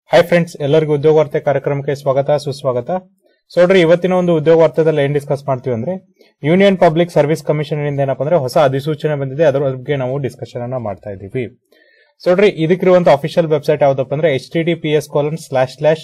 Hi friends ಎಲ್ಲರಿಗೂ ಉದ್ಯೋಗ ವಾರ್ತೆ ಕಾರ್ಯಕ್ರಮಕ್ಕೆ ಸ್ವಾಗತ ಸುಸ್ವಾಗತ ಸೊ ನೋಡ್ರಿ ಇವತ್ತಿನ ಒಂದು ಉದ್ಯೋಗ ವಾರ್ತೆದಲ್ಲಿ ಏನ್ ಡಿಸ್ಕಸ್ ಮಾಡ್ತೀವಿ ಅಂದ್ರೆ ಯೂನಿಯನ್ ಪಬ್ಲಿಕ್ ಸರ್ವಿಸ್ ಕಮಿಷನ್ ಇಂದ ಏನಪ್ಪಾ ಅಂದ್ರೆ ಹೊಸ ಅಧಿಸೂಚನೆ ಬಂದಿದೆ ಅದರ ಬಗ್ಗೆ ನಾವು ಡಿಸ್ಕಷನ್ ಅನ್ನ ಮಾಡ್ತಾ ಇದ್ದೀವಿ ಸೊ ನೋಡ್ರಿ ಇದಕ್ಕಿರುವಂತ ಅಫಿಷಿಯಲ್ ವೆಬ್ಸೈಟ್ ಯಾವ್ದಪ್ಪ ಅಂದ್ರೆ H T D P S colon slash slash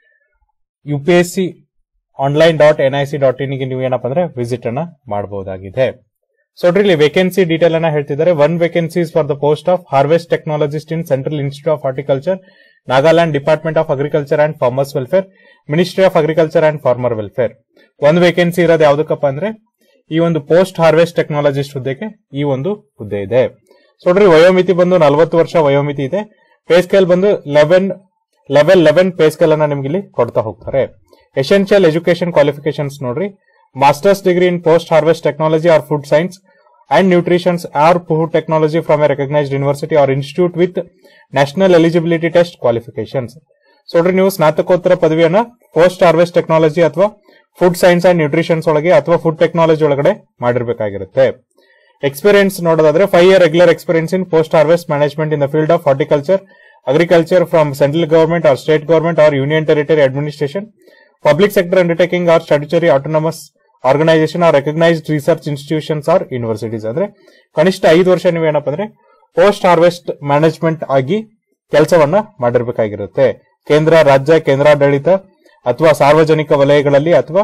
U P S C online dot N I C dot in ಗೆ ನೀವು ಏನಪ್ಪಾ ಅಂದ್ರೆ ವಿಸಿಟ್ ಅನ್ನ ಮಾಡಬಹುದಾಗಿದೆ ಸೊ ನೋಡ್ರಿ ಇಲ್ಲಿ ವೇಕೆನ್ಸಿ ಡೀಟೇಲ್ ಅನ್ನ ಹೇಳ್ತಿದ್ದಾರೆ one vacancies for the post of harvest technologist in central institute of horticulture Nagaland department of agriculture and farmers welfare ministry of agriculture and farmer welfare ಒಂದು ವೇಕೆನ್ಸಿ ಇರೋದು ಯಾವ್ದಕ್ಕಪ್ಪ ಅಂದ್ರೆ ಈ ಒಂದು ಪೋಸ್ಟ್ ಹಾರ್ವೆಸ್ಟ್ ಟೆಕ್ನಾಲಜಿಸ್ಟ್ ಹುದ್ದೆಗೆ ಈ ಒಂದು ಹುದ್ದೆ ಇದೆ ಸೊ ನೋಡ್ರಿ ವಯೋಮಿತಿ ಬಂದು ನಲವತ್ತು ವರ್ಷ ವಯೋಮಿತಿ ಇದೆ ಪೇ ಸ್ಕೇಲ್ ಬಂದು eleven level eleven pay scale ಅನ್ನ ನಿಮ್ಗೆ ಇಲ್ಲಿ ಕೊಡ್ತಾ ಹೋಗ್ತಾರೆ ಎಸೆನ್ಷಿಯಲ್ ಎಜುಕೇಶನ್ ಕ್ವಾಲಿಫಿಕೇಶನ್ಸ್ ನೋಡ್ರಿ masters degree in post harvest technology or food science and nutritions or food technology from a recognised university or institute with national eligibility test qualifications so ನೋಡ್ರಿ ನೀವು ಸ್ನಾತಕೋತ್ತರ ಪದವಿಯನ್ನ ಪೋಸ್ಟ್ ಹಾರ್ವೆಸ್ಟ್ ಟೆಕ್ನಾಲಜಿ ಅಥವಾ food science and nutritions ಒಳಗೆ ಅಥವಾ food technology ಒಳಗಡೆ ಮಾಡಿರ್ಬೇಕಾಗಿರುತ್ತೆ experience ನೋಡೋದಾದ್ರೆ five year regular experience in post harvest management in the field of horticulture agriculture from central government or state government or union territory administration public sector undertaking or statutory autonomous organisation or recognised research institutions or universities ಅಂದ್ರೆ ಕನಿಷ್ಠ ಐದು ವರ್ಷ ನೀವು ಏನಪ್ಪ ಅಂದ್ರೆ post harvest management ಆಗಿ ಕೆಲಸವನ್ನ ಮಾಡಿರ್ಬೇಕಾಗಿರುತ್ತೆ ಕೇಂದ್ರ ರಾಜ್ಯ ಕೇಂದ್ರಾಡಳಿತ ಅಥವಾ ಸಾರ್ವಜನಿಕ ವಲಯಗಳಲ್ಲಿ ಅಥವಾ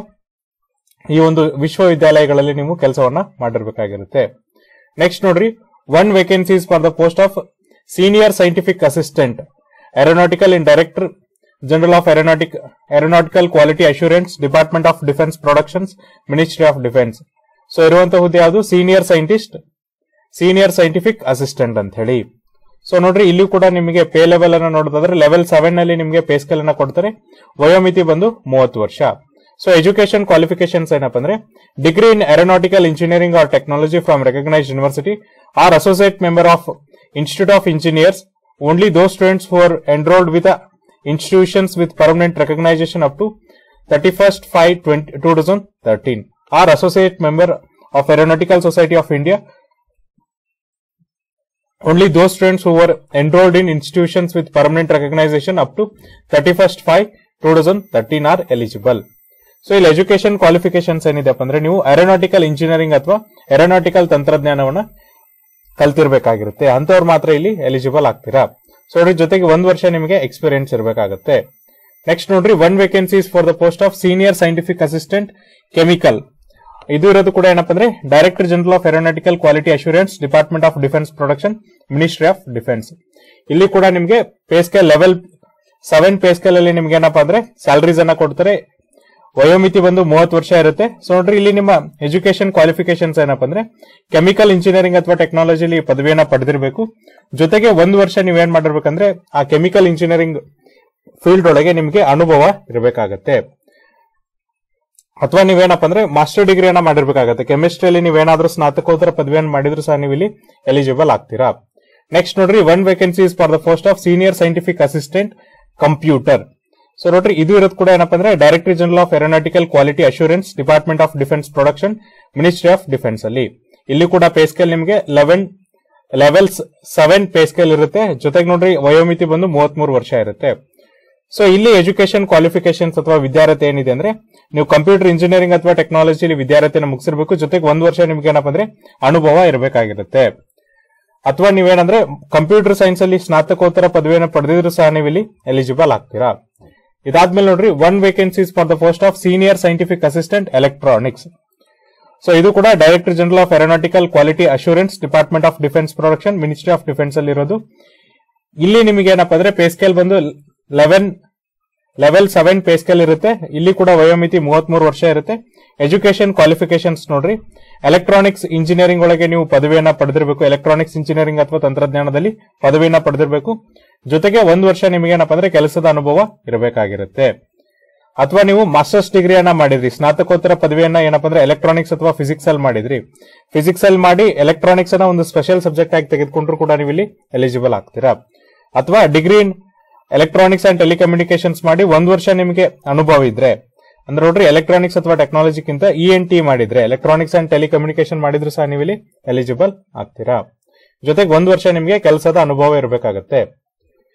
ಈ ಒಂದು ವಿಶ್ವವಿದ್ಯಾಲಯಗಳಲ್ಲಿ ನೀವು ಕೆಲಸವನ್ನ ಮಾಡಿರ್ಬೇಕಾಗಿರುತ್ತೆ ನೆಕ್ಸ್ಟ್ ನೋಡ್ರಿ one vacancies for the post of senior scientific assistant aeronautical in director general of aeronautic aeronautical quality assurance department of defence productions ministry of defence so ಇರುವಂತಹ ಹುದ್ದೆ ಯಾವುದು senior scientist senior scientific assistant ಅಂತ ಹೇಳಿ so ನೋಡ್ರಿ ಇಲ್ಲಿ ಕೂಡ ನಿಮಗೆ pay level ಅನ್ನ ನೋಡೋದಾದ್ರೆ ಲೆವೆಲ್ ಸೆವೆನ್ ನಲ್ಲಿ ನಿಮಗೆ ಪೇ ಸ್ಕೇಲ್ ಅನ್ನ ಕೊಡ್ತಾರೆ ವಯೋಮಿತಿ ಬಂದು ಮೂವತ್ತು ವರ್ಷ ಸೊ ಎಜುಕೇಶನ್ ಕ್ವಾಲಿಫಿಕೇಶನ್ಸ್ ಏನಪ್ಪ ಅಂದ್ರೆ degree in aeronautical engineering or technology from recognised university or associate member of institute of engineers only those students who are enrolled with institutions with permanent recognition up to 31st 5 20, 2013 are associate member of aeronautical society of india only those students who were enrolled in institutions with permanent recognition up to 31st 5 2013 are eligible so ಇಲ್ಲಿ education qualifications ಏನಿದೆಪ್ಪ ಅಂದ್ರೆ ನೀವು aeronautical engineering ಅಥವಾ aeronautical ತಂತ್ರಜ್ಞಾನವನ್ನ ಕಲ್ತಿರ್ಬೇಕಾಗಿರುತ್ತೆ ಅಂತವ್ರು ಮಾತ್ರ ಇಲ್ಲಿ eligible ಆಗ್ತೀರಾ ಸೊ ಅದ್ರ ಜೊತೆಗೆ ಒಂದ್ ವರ್ಷ ನಿಮಗೆ ಎಕ್ಸ್ಪೀರಿಯನ್ಸ್ ಇರಬೇಕಾಗುತ್ತೆ ನೆಕ್ಸ್ಟ್ ನೋಡ್ರಿ one vacancies for the post of senior scientific assistant chemical ಇದು ಇರೋದು ಕೂಡ ಏನಪ್ಪ ಅಂದ್ರೆ director general of aeronautical quality assurance department of defence production ministry of defence ಇಲ್ಲಿ ಕೂಡ ನಿಮಗೆ pay scale level seven pay scale ಅಲ್ಲಿ ನಿಮ್ಗೆ ಏನಪ್ಪಾ ಅಂದ್ರೆ ಸ್ಯಾಲರೀಸ್ ಅನ್ನ ಕೊಡ್ತಾರೆ ವಯೋಮಿತಿ ಬಂದು ಮೂವತ್ತು ವರ್ಷ ಇರುತ್ತೆ ಸೊ ನೋಡ್ರಿ ಇಲ್ಲಿ ನಿಮ್ಮ ಎಜುಕೇಶನ್ ಕ್ವಾಲಿಫಿಕೇಶನ್ಸ್ ಏನಪ್ಪ ಅಂದ್ರೆ ಕೆಮಿಕಲ್ ಇಂಜಿನಿಯರಿಂಗ್ ಅಥವಾ ಟೆಕ್ನಾಲಜಿಲಿ ಪದವಿಯನ್ನ ಪಡೆದಿರಬೇಕು ಜೊತೆಗೆ ಒಂದು ವರ್ಷ ನೀವೇನ್ ಮಾಡಿರ್ಬೇಕಂದ್ರೆ ಆ ಕೆಮಿಕಲ್ ಇಂಜಿನಿಯರಿಂಗ್ ಫೀಲ್ಡ್ ಒಳಗೆ ನಿಮಗೆ ಅನುಭವ ಇರಬೇಕಾಗತ್ತೆ ಅಥವಾ ನೀವೇನಪ್ಪ ಅಂದ್ರೆ ಮಾಸ್ಟರ್ ಡಿಗ್ರಿಯನ್ನ ಮಾಡಿರ್ಬೇಕಾಗತ್ತೆ ಕೆಮಿಸ್ಟ್ರಿಯಲ್ಲಿ ನೀವೇನಾದ್ರೂ ಸ್ನಾತಕೋತ್ತರ ಪದವಿಯನ್ನು ಮಾಡಿದ್ರು ಸಹ ನೀವು ಇಲ್ಲಿ ಎಲಿಜಿಬಲ್ ಆಗ್ತೀರಾ ನೆಕ್ಸ್ಟ್ ನೋಡ್ರಿ one vacancies for the post of senior scientific assistant computer so ನೋಡ್ರಿ ಇದು ಇರೋದು ಕೂಡ ಏನಪ್ಪ ಅಂದ್ರೆ director general of aeronautical quality assurance department of defence production ministry of defence ಅಲ್ಲಿ ಇಲ್ಲಿ ಕೂಡ ಪೇ ಸ್ಕೇಲ್ ನಿಮಗೆ eleven level seven pay scale ಇರುತ್ತೆ ಜೊತೆಗೆ ನೋಡ್ರಿ ವಯೋಮಿತಿ ಬಂದು ಮೂವತ್ಮೂರು ವರ್ಷ ಇರುತ್ತೆ ಸೊ ಇಲ್ಲಿ ಎಜುಕೇಶನ್ ಕ್ವಾಲಿಫಿಕೇಶನ್ಸ್ ಅಥವಾ ವಿದ್ಯಾರ್ಥಿ ಏನಿದೆ ಅಂದ್ರೆ ನೀವು ಕಂಪ್ಯೂಟರ್ ಇಂಜಿನಿಯರಿಂಗ್ ಅಥವಾ ಟೆಕ್ನಾಲಜಿಲಿ ವಿದ್ಯಾರ್ಥಿನ ಮುಗಿಸಿರ್ಬೇಕು ಜೊತೆಗೆ ಒಂದು ವರ್ಷ ನಿಮ್ಗೆ ಏನಪ್ಪ ಅಂದ್ರೆ ಅನುಭವ ಇರಬೇಕಾಗಿರುತ್ತೆ ಅಥವಾ ನೀವೇನಂದ್ರೆ ಕಂಪ್ಯೂಟರ್ ಸೈನ್ಸ್ ಅಲ್ಲಿ ಸ್ನಾತಕೋತ್ತರ ಪದವಿಯನ್ನು ಪಡೆದಿದ್ರು ಸಹ ನೀವು ಇಲ್ಲಿ ಎಲಿಜಿಬಲ್ ಆಗ್ತೀರಾ ಇದಾದ್ಮೇಲೆ ನೋಡ್ರಿ one vacancies for the post of senior scientific assistant electronics so ಇದು ಕೂಡ director general of aeronautical quality assurance department of defence production ministry of defence ಅಲ್ಲಿ ಇರೋದು ಇಲ್ಲಿ ನಿಮಗೆ ಏನಪ್ಪ ಅಂದ್ರೆ ಪೇ ಸ್ಕೇಲ್ ಬಂದು eleven level seven pay scale ಇರುತ್ತೆ ಇಲ್ಲಿ ಕೂಡ ವಯೋಮಿತಿ ಮೂವತ್ಮೂರು ವರ್ಷ ಇರುತ್ತೆ ಎಜುಕೇಶನ್ ಕ್ವಾಲಿಫಿಕೇಶನ್ಸ್ ನೋಡ್ರಿ ಎಲೆಕ್ಟ್ರಾನಿಕ್ಸ್ ಇಂಜಿನಿಯರಿಂಗ್ ಒಳಗೆ ನೀವು ಪದವಿಯನ್ನ ಪಡೆದಿರಬೇಕು ಎಲೆಕ್ಟ್ರಾನಿಕ್ಸ್ ಇಂಜಿನಿಯರಿಂಗ್ ಅಥವಾ ತಂತ್ರಜ್ಞಾನದಲ್ಲಿ ಪದವಿಯನ್ನ ಪಡೆದಿರಬೇಕು ಜೊತೆಗೆ ಒಂದು ವರ್ಷ ನಿಮಗೆ ಏನಪ್ಪ ಅಂದ್ರೆ ಕೆಲಸದ ಅನುಭವ ಇರಬೇಕಾಗಿರುತ್ತೆ ಅಥವಾ ನೀವು ಮಾಸ್ಟರ್ಸ್ ಡಿಗ್ರಿಯನ್ನ ಮಾಡಿದ್ರಿ ಸ್ನಾತಕೋತ್ತರ ಪದವಿಯನ್ನ ಏನಪ್ಪ ಅಂದ್ರೆ ಎಲೆಕ್ಟ್ರಾನಿಕ್ಸ್ ಅಥವಾ ಫಿಸಿಕ್ಸ್ ಅಲ್ಲಿ ಮಾಡಿದ್ರಿ ಫಿಸಿಕ್ಸ್ ಅಲ್ಲಿ ಮಾಡಿ ಎಲೆಕ್ಟ್ರಾನಿಕ್ಸ್ ಅನ್ನ ಒಂದು ಸ್ಪೆಷಲ್ ಸಬ್ಜೆಕ್ಟ್ ಆಗಿ ತೆಗೆದುಕೊಂಡ್ರು ಕೂಡ ನೀವು ಇಲ್ಲಿ ಎಲಿಜಿಬಲ್ ಆಗ್ತೀರಾ ಅಥವಾ degree in electronics and telecommunications ಮಾಡಿ ಒಂದ್ ವರ್ಷ ನಿಮಗೆ ಅನುಭವ ಇದ್ರೆ ಅಂದ್ರೆ ನೋಡ್ರಿ ಎಲೆಕ್ಟ್ರಾನಿಕ್ಸ್ ಅಥವಾ ಟೆಕ್ನಾಲಜಿಗಿಂತ ಇ ಎನ್ ಟಿ ಮಾಡಿದ್ರೆ ಎಲೆಕ್ಟ್ರಾನಿಕ್ಸ್ ಅಂಡ್ ಟೆಲಿಕಮ್ಯುನಿಕೇಶನ್ ಮಾಡಿದ್ರು ಸಹ ನೀವು ಇಲ್ಲಿ ಎಲಿಜಿಬಲ್ ಆಗ್ತೀರಾ ಜೊತೆಗೆ ಒಂದ್ ವರ್ಷ ನಿಮಗೆ ಕೆಲಸದ ಅನುಭವ ಇರಬೇಕಾಗತ್ತೆ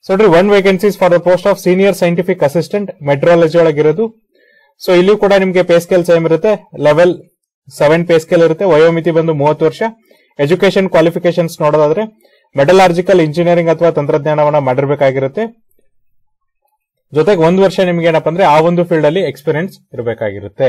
ಸೊ ನೋಡ್ರಿ one vacancies for the post of senior scientific assistant metrology ಒಳಗಿರೋದು ಸೊ ಇಲ್ಲಿ ಕೂಡ ನಿಮಗೆ ಪೇ ಸ್ಕೇಲ್ ಸೇಮ್ ಇರುತ್ತೆ ಲೆವೆಲ್ ಸೆವೆನ್ ಪೇ ಸ್ಕೇಲ್ ಇರುತ್ತೆ ವಯೋಮಿತಿ ಬಂದು ಮೂವತ್ತು ವರ್ಷ ಎಜುಕೇಶನ್ ಕ್ವಾಲಿಫಿಕೇಶನ್ಸ್ ನೋಡೋದಾದ್ರೆ ಮೆಟಲಾರ್ಜಿಕಲ್ ಇಂಜಿನಿಯರಿಂಗ್ ಅಥವಾ ತಂತ್ರಜ್ಞಾನವನ್ನ ಮಾಡಿರ್ಬೇಕಾಗಿರುತ್ತೆ ಜೊತೆಗೆ ಒಂದು ವರ್ಷ ನಿಮ್ಗೆ ಏನಪ್ಪಾ ಅಂದ್ರೆ ಆ ಒಂದು ಫೀಲ್ಡ್ ಅಲ್ಲಿ ಎಕ್ಸ್ಪೀರಿಯನ್ಸ್ ಇರಬೇಕಾಗಿರುತ್ತೆ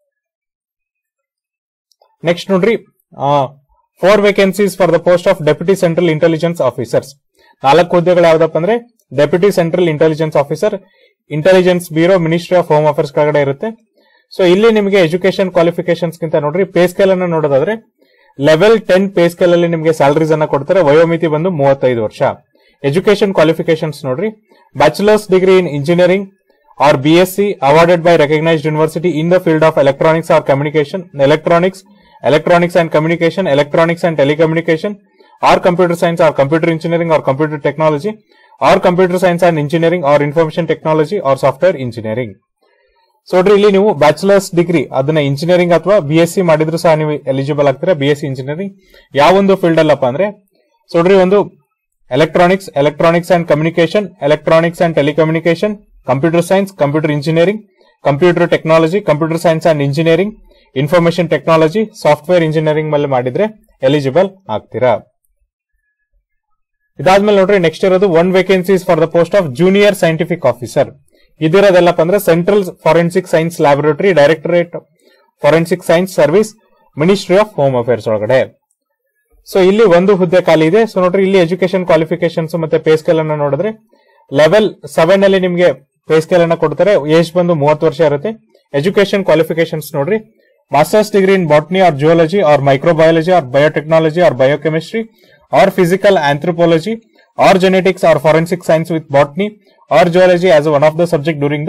ನೆಕ್ಸ್ಟ್ ನೋಡ್ರಿ four vacancies for the post of deputy central intelligence officers ನಾಲ್ಕು ಹುದ್ದೆಗಳು ಯಾವ್ದಪ್ಪ ಅಂದ್ರೆ deputy central intelligence officer intelligence bureau ministry of home affairs ಕೆಳಗಡೆ ಇರುತ್ತೆ ಸೊ ಇಲ್ಲಿ ನಿಮಗೆ ಎಜುಕೇಶನ್ ಕ್ವಾಲಿಫಿಕೇಶನ್ಸ್ ಗಿಂತ ನೋಡ್ರಿ ಪೇ ಸ್ಕೇಲ್ ಅನ್ನು ನೋಡೋದಾದ್ರೆ ಲೆವೆಲ್ ಟೆನ್ ಪೇ ಸ್ಕೇಲ್ ಅಲ್ಲಿ ನಿಮಗೆ ಸ್ಯಾಲರೀಸ್ ಅನ್ನ ಕೊಡ್ತಾರೆ ವಯೋಮಿತಿ ಬಂದು ಮೂವತ್ತೈದು ವರ್ಷ ಎಜುಕೇಶನ್ ಕ್ವಾಲಿಫಿಕೇಶನ್ಸ್ ನೋಡ್ರಿ bachelor's degree in engineering or B S C awarded by recognised university in the field of electronics or communication electronics electronics and communication, electronics and telecommunication, or computer science or computer engineering or computer technology, or computer science and engineering or information technology or software engineering. So ನೋಡ್ರಿ ಇಲ್ಲಿ ನೀವು bachelor's degree ಅದನ್ನ engineering ಅಥವಾ B S C ಮಾಡಿದ್ರು ಸಹ ನೀವು eligible ಆಗ್ತೀರಾ B S C engineering ಯಾವ ಒಂದು ಫೀಲ್ಡ್ ಅಲ್ಲಪ್ಪ ಅಂದ್ರೆ ಸೊ ನೋಡ್ರಿ ಒಂದು electronics electronics and communication electronics and telecommunication computer science computer engineering computer technology computer science and engineering information technology software engineering ಮೇಲೆ ಮಾಡಿದ್ರೆ ಎಲಿಜಿಬಲ್ ಆಗ್ತೀರಾ ಇದಾದ್ಮೇಲೆ ನೋಡ್ರಿ ನೆಕ್ಸ್ಟ್ ಇರೋದು one vacancies for the post of junior scientific officer ಇದಿರೋದೆಲ್ಲಪ್ಪ ಅಂದ್ರೆ central forensic science laboratory directorate forensic science service ministry of home affairs ಒಳಗಡೆ so ಇಲ್ಲಿ ಒಂದು ಹುದ್ದೆ ಖಾಲಿ ಇದೆ ಸೊ ನೋಡ್ರಿ ಇಲ್ಲಿ ಎಜುಕೇಶನ್ ಕ್ವಾಲಿಫಿಕೇಶನ್ಸ್ ಮತ್ತೆ ಪೇ ಸ್ಕೇಲ್ ಅನ್ನ ನೋಡಿದ್ರೆ ಲೆವೆಲ್ ಸೆವೆನ್ ಅಲ್ಲಿ ನಿಮಗೆ ಪೇ ಸ್ಕೇಲ್ ಅನ್ನ ಕೊಡ್ತಾರೆ ಏಜ್ ಬಂದು ಮೂವತ್ತು ವರ್ಷ ಇರುತ್ತೆ ಎಜುಕೇಶನ್ ಕ್ವಾಲಿಫಿಕೇಶನ್ಸ್ ನೋಡ್ರಿ masters degree in botany or geology or microbiology or biotechnology or biochemistry or physical anthropology or genetics or forensic science with botany or geology as one of the subject during the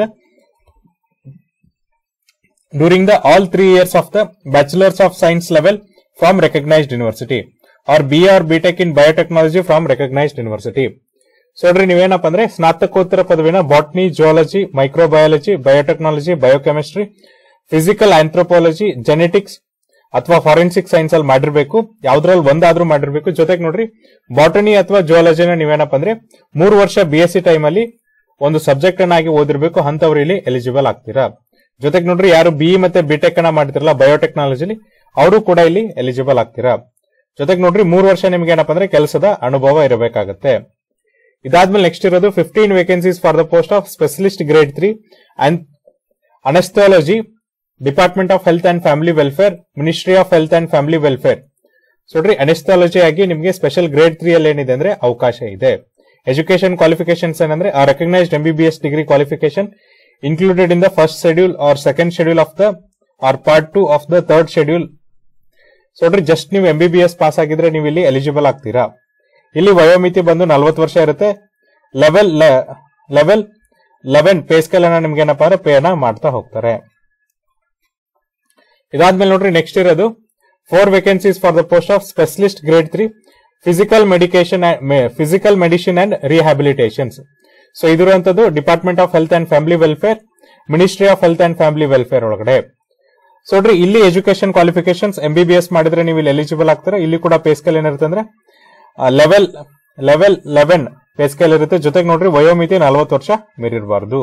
during the all three years of the bachelor's of science level from recognized university or B or BTech in biotechnology from recognized university. So ನೋಡ್ರಿ ನೀವೇನಪ್ಪ ಅಂದ್ರೆ ಸ್ನಾತಕೋತ್ತರ ಪದವಿನ botany geology microbiology biotechnology biochemistry physical anthropology genetics ಅಥವಾ forensic science ಅಲ್ಲಿ ಮಾಡಿರ್ಬೇಕು ಯಾವ್ದ್ರಲ್ಲಿ ಒಂದಾದ್ರೂ ಮಾಡಿರ್ಬೇಕು ಜೊತೆಗೆ ನೋಡ್ರಿ ಬಾಟನಿ ಅಥವಾ ಜಿಯಾಲಜಿನ ನೀವೇನಪ್ಪ ಅಂದ್ರೆ ಮೂರು ವರ್ಷ ಬಿ ಎಸ್ ಸಿ ಟೈಮ್ ಅಲ್ಲಿ ಒಂದು ಸಬ್ಜೆಕ್ಟ್ ಅನ್ನಾಗಿ ಓದಿರ್ಬೇಕು ಅಂತವ್ರು ಇಲ್ಲಿ ಎಲಿಜಿಬಲ್ ಆಗ್ತೀರಾ ಜೊತೆಗೆ ನೋಡ್ರಿ ಯಾರು ಬಿ ಮತ್ತೆ ಬಿಟೆಕ್ ಅನ್ನ ಮಾಡ್ತಿರಲ್ಲ ಬಯೋಟೆಕ್ನಾಲಜಿಲಿ ಅವರು ಕೂಡ ಇಲ್ಲಿ ಎಲಿಜಿಬಲ್ ಆಗ್ತೀರಾ ಜೊತೆಗೆ ನೋಡ್ರಿ ಮೂರು ವರ್ಷ ನಿಮ್ಗೆ ಏನಪ್ಪ ಅಂದ್ರೆ ಕೆಲಸದ ಅನುಭವ ಇರಬೇಕಾಗತ್ತೆ ಇದಾದ್ಮೇಲೆ ನೆಕ್ಸ್ಟ್ ಇರೋದು fifteen vacancies for the post of specialist grade three and anaesthesiology department of health and family welfare ministry of health and family welfare so ನೋಡ್ರಿ ಅನೆಸ್ಥಾಲಜಿ ಆಗಿ ನಿಮಗೆ ಸ್ಪೆಷಲ್ ಗ್ರೇಡ್ ತ್ರೀ ಅಲ್ಲಿ ಏನಿದೆ ಅಂದ್ರೆ ಅವಕಾಶ ಇದೆ ಎಜುಕೇಶನ್ ಕ್ವಾಲಿಫಿಕೇಶನ್ಸ್ ಏನಂದ್ರೆ ಆ recognised MBBS degree qualification included in the first schedule or second schedule of the or part 2 of the third schedule so ನೋಡ್ರಿ ಜಸ್ಟ್ ನೀವು M B B S pass ಆಗಿದ್ರೆ ನೀವು ಇಲ್ಲಿ ಎಲಿಜಿಬಲ್ ಆಗ್ತೀರಾ ಇಲ್ಲಿ ವಯೋಮಿತಿ ಬಂದು ನಲ್ವತ್ತು ವರ್ಷ ಇರುತ್ತೆ level level eleven pay scale ಅನ್ನ ನಿಮ್ಗೆ ಏನಪ್ಪಾ ಅಂದ್ರೆ ಪೇ ಅನ್ನ ಮಾಡ್ತಾ ಹೋಗ್ತಾರೆ ಇದಾದ್ಮೇಲೆ ನೋಡ್ರಿ ನೆಕ್ಸ್ಟ್ ಇರೋದು four vacancies for the post of specialist grade three physical medication physical medicine and rehabilitations so ಇದಿರುವಂತದ್ದು department of health and family welfare ministry of health and family welfare ಒಳಗಡೆ ಸೊ ನೋಡ್ರಿ ಇಲ್ಲಿ education qualifications M B B S ಮಾಡಿದ್ರೆ ನೀವು ಇಲ್ಲಿ eligible ಆಗ್ತಾರೆ ಇಲ್ಲಿ ಕೂಡ ಪೇ ಸ್ಕೇಲ್ ಏನಿರುತ್ತೆ ಅಂದ್ರೆ level level eleven pay scale ಇರುತ್ತೆ ಜೊತೆಗೆ ನೋಡ್ರಿ ವಯೋಮಿತಿ ನಲವತ್ತು ವರ್ಷ ಮೀರಿರಬಾರ್ದು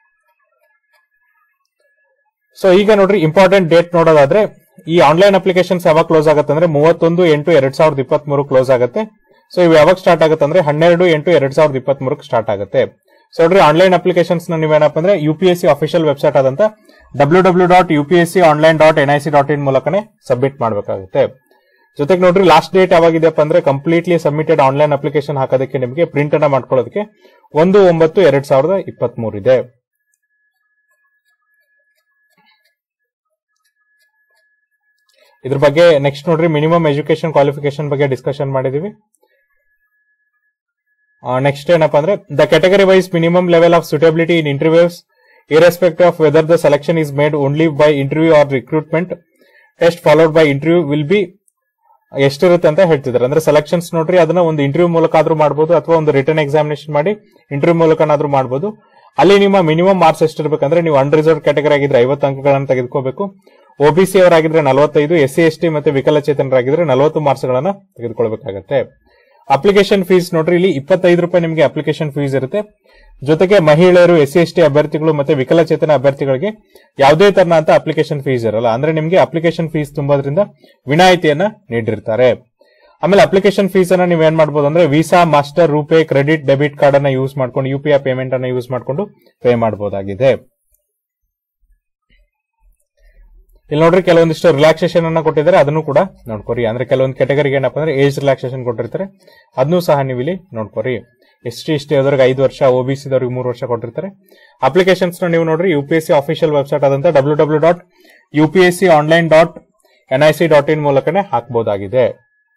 ಸೊ ಈಗ ನೋಡ್ರಿ ಇಂಪಾರ್ಟೆಂಟ್ ಡೇಟ್ ನೋಡೋದಾದ್ರೆ ಈ ಆನ್ಲೈನ್ ಅಪ್ಲಿಕೇಶನ್ಸ್ ಯಾವಾಗ ಕ್ಲೋಸ್ ಆಗುತ್ತೆ ಅಂದ್ರೆ ಮೂವತ್ತೊಂದು ಎಂಟು ಎರಡ್ ಸಾವಿರದ ಇಪ್ಪತ್ತ್ ಮೂರು ಕ್ಲೋಸ್ ಆಗುತ್ತೆ ಸೊ ಇವು ಯಾವಾಗ ಸ್ಟಾರ್ಟ್ ಆಗುತ್ತೆ ಅಂದ್ರೆ ಹನ್ನೆರಡು ಎಂಟು ಎರಡ್ ಸಾವಿರದ ಇಪ್ಪತ್ತ್ ಮೂರಕ್ಕೆ ಸ್ಟಾರ್ಟ್ ಆಗುತ್ತೆ ಸೊ ನೋಡ್ರಿ ಆನ್ಲೈನ್ ಅಪ್ಲಿಕೇಶನ್ಸ್ ನೀವೇನಪ್ಪ ಅಂದ್ರೆ U P S C official website ಆದಂತ W W dot U P S C online dot N I C dot in ಮೂಲಕನೇ ಸಬ್ಮಿಟ್ ಮಾಡಬೇಕಾಗುತ್ತೆ ಜೊತೆಗೆ ನೋಡ್ರಿ ಲಾಸ್ಟ್ ಡೇಟ್ ಯಾವಾಗಿದೆಯಪ್ಪ ಅಂದ್ರೆ ಕಂಪ್ಲೀಟ್ಲಿ ಸಬ್ಮಿಟೆಡ್ ಆನ್ಲೈನ್ ಅಪ್ಲಿಕೇಶನ್ ಹಾಕೋದಕ್ಕೆ ನಿಮಗೆ ಪ್ರಿಂಟ್ ಅನ್ನ ಮಾಡ್ಕೊಳ್ಳೋದಕ್ಕೆ ಒಂದು ಒಂಬತ್ತು ಎರಡ್ ಸಾವಿರದ ಇಪ್ಪತ್ತ್ ಮೂರು ಇದೆ ಇದ್ರ ಬಗ್ಗೆ ನೆಕ್ಸ್ಟ್ ನೋಡ್ರಿ ಮಿನಿಮಮ್ ಎಜುಕೇಶನ್ ಕ್ವಾಲಿಫಿಕೇಶನ್ ಬಗ್ಗೆ ಡಿಸ್ಕಷನ್ ಮಾಡಿದೀವಿ ನೆಕ್ಸ್ಟ್ ಏನಪ್ಪಾ ಅಂದ್ರೆ the category wise minimum level of suitability in interviews irrespective of whether the selection is made only by interview or recruitment test followed by interview will be ಎಷ್ಟಿರುತ್ತೆ ಅಂತ ಹೇಳ್ತಿದ್ದಾರೆ ಅಂದ್ರೆ selections ನೋಡ್ರಿ ಅದನ್ನ ಒಂದು ಇಂಟರ್ವ್ಯೂ ಮೂಲಕ ಆದ್ರೂ ಮಾಡಬಹುದು ಅಥವಾ ಒಂದು ರಿಟರ್ನ್ ಎಕ್ಸಾಮಿನೇಷನ್ ಮಾಡಿ ಇಂಟರ್ವ್ಯೂ ಮೂಲಕನಾದ್ರೂ ಮಾಡಬಹುದು ಅಲ್ಲಿ ನಿಮ್ಮ ಮಿನಿಮಮ್ ಮಾರ್ಕ್ಸ್ ಎಷ್ಟಿರ್ಬೇಕಂದ್ರೆ ನೀವು ಅನ್ರಿಸರ್ವ್ ಕ್ಯಾಟಗರಿ ಆಗಿದ್ರೆ ಐವತ್ತು ಅಂಕಗಳನ್ನು ತೆಗೆದುಕೋಬೇಕು ಒಬಿಸಿ ಅವರಾಗಿದ್ರೆ ನಲವತ್ತೈದು ಎಸ್ ಸಿ ಎಸ್ ಟಿ ಮತ್ತೆ ವಿಕಲಚೇತನರಾಗಿದ್ರೆ ನಲವತ್ತು ಮಾರ್ಕ್ಸ್ ಗಳನ್ನ ತೆಗೆದುಕೊಳ್ಬೇಕಾಗತ್ತೆ ಅಪ್ಲಿಕೇಶನ್ ಫೀಸ್ ನೋಡ್ರಿ ಇಲ್ಲಿ ಇಪ್ಪತ್ತೈದು ರೂಪಾಯಿ ನಿಮಗೆ ಅಪ್ಲಿಕೇಶನ್ ಫೀಸ್ ಇರುತ್ತೆ ಜೊತೆಗೆ ಮಹಿಳೆಯರು ಎಸ್ ಸಿ ಎಸ್ ಟಿ ಅಭ್ಯರ್ಥಿಗಳು ಮತ್ತೆ ವಿಕಲಚೇತನ ಅಭ್ಯರ್ಥಿಗಳಿಗೆ ಯಾವುದೇ ತರನಾದ ಅಪ್ಲಿಕೇಶನ್ ಫೀಸ್ ಇರಲ್ಲ ಅಂದ್ರೆ ನಿಮಗೆ ಅಪ್ಲಿಕೇಶನ್ ಫೀಸ್ ತುಂಬೋದ್ರಿಂದ ವಿನಾಯಿತಿಯನ್ನ ನೀಡಿರ್ತಾರೆ ಆಮೇಲೆ ಅಪ್ಲಿಕೇಶನ್ ಫೀಸ್ ಅನ್ನ ನೀವು ಏನ್ ಮಾಡಬಹುದು ಅಂದ್ರೆ Visa Master RuPay credit debit card ಅನ್ನ ಯೂಸ್ ಮಾಡ್ಕೊಂಡು ಯು ಪಿ ಐ ಪೇಮೆಂಟ್ ಅನ್ನ ಯೂಸ್ ಮಾಡ್ಕೊಂಡು ಪೇ ಮಾಡಬಹುದಾಗಿದೆ ಇಲ್ಲಿ ನೋಡ್ರಿ ಕೆಲವೊಂದಿಷ್ಟು ರಿಲ್ಯಾಕ್ಸೇಷನ್ ಅನ್ನ ಕೊಟ್ಟಿದ್ದಾರೆ ಅದನ್ನು ಕೂಡ ನೋಡ್ಕೊರಿ ಅಂದ್ರೆ ಕೆಲವೊಂದು ಕೆಟಗರಿಗೆ ಏನಪ್ಪ ಅಂದ್ರೆ ಏಜ್ ರಿಲ್ಯಾಕ್ಸೇಷನ್ ಕೊಟ್ಟಿರ್ತಾರೆ ಅದನ್ನು ಸಹ ನೀವು ಇಲ್ಲಿ ನೋಡ್ಕೊರಿ ಎಸ್ ಟಿ ಎಸ್ ಟಿ ಆದವ್ರಿಗೆ ಐದು ವರ್ಷ ಒ ಬಿ ಸಿದವ್ರಿಗೆ ಮೂರು ವರ್ಷ ಕೊಟ್ಟಿರ್ತಾರೆ ಅಪ್ಲಿಕೇಶನ್ಸ್ ನೀವು ನೋಡ್ರಿ U P S C official website ಆದಂತ W W dot U P S C online dot N I C dot in ಮೂಲಕನೇ ಹಾಕಬಹುದಾಗಿದೆ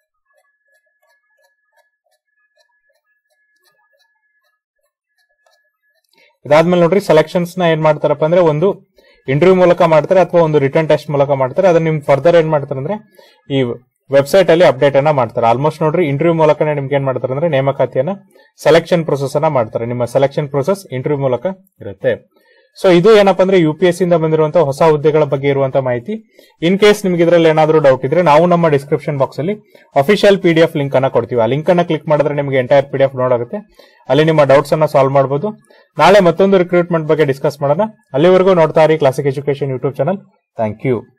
ಇದಾದ್ಮೇಲೆ ನೋಡ್ರಿ ಸೆಲೆಕ್ಷನ್ಸ್ ನ ಏನ್ ಮಾಡ್ತಾರಪ್ಪ ಅಂದ್ರೆ ಒಂದು ಇಂಟರ್ವ್ಯೂ ಮೂಲಕ ಮಾಡ್ತಾರೆ ಅಥವಾ ಒಂದು ರಿಟರ್ನ್ ಟೆಸ್ಟ್ ಮೂಲಕ ಮಾಡ್ತಾರೆ ಅದನ್ನ ನಿಮ್ ಫರ್ದರ್ ಏನ್ ಮಾಡ್ತಾರೆ ಅಂದ್ರೆ ಈ ವೆಬ್ಸೈಟ್ ಅಲ್ಲಿ ಅಪ್ಡೇಟ್ ಅನ್ನ ಮಾಡ್ತಾರೆ ಆಲ್ಮೋಸ್ಟ್ ನೋಡ್ರಿ ಇಂಟರ್ವ್ಯೂ ಮೂಲಕ ನಿಮ್ಗೆ ಏನ್ ಮಾಡ್ತಾರೆ ಅಂದ್ರೆ ನೇಮಕಾತಿಯನ್ನ ಸೆಲೆಕ್ಷನ್ ಪ್ರೊಸೆಸ್ ಅನ್ನ ಮಾಡ್ತಾರೆ ನಿಮ್ಮ ಸೆಲೆಕ್ಷನ್ ಪ್ರೊಸೆಸ್ ಇಂಟರ್ವ್ಯೂ ಮೂಲಕ ಇರುತ್ತೆ ಸೊ ಇದು ಏನಪ್ಪಾ ಅಂದ್ರೆ ಯು ಪಿ ಎಸ್ ಇಂದ ಬಂದಿರುವಂತಹ ಹೊಸ ಹುದ್ದೆಗಳ ಬಗ್ಗೆ ಇರುವಂತಹ ಮಾಹಿತಿ ಇನ್ ಕೇಸ್ ನಿಮ್ಗೆ ಇದ್ರಲ್ಲಿ ಏನಾದ್ರೂ ಡೌಟ್ ಇದ್ರೆ ನಾವು ನಮ್ಮ ಡಿಸ್ಕ್ರಿಪ್ಷನ್ ಬಾಕ್ಸ್ ಅಲ್ಲಿ official P D F link ಅನ್ನ ಕೊಡ್ತೀವಿ ಆ ಲಿಂಕ್ ಅನ್ನ ಕ್ಲಿಕ್ ಮಾಡಿದ್ರೆ ನಿಮಗೆ ಎಂಟೈರ್ ಪಿ ಡಿ ಎಫ್ ನೋಡಾಗುತ್ತೆ ಅಲ್ಲಿ ನಿಮ್ಮ ಡೌಟ್ಸ್ ಅನ್ನ ಸಾಲ್ವ್ ಮಾಡಬಹುದು ನಾಳೆ ಮತ್ತೊಂದು ರಿಕ್ರೂಟ್ಮೆಂಟ್ ಬಗ್ಗೆ ಡಿಸ್ಕಸ್ ಮಾಡೋಣ ಅಲ್ಲಿವರೆಗೂ ನೋಡ್ತಾ ಇರಿ Classic Education YouTube channel thank you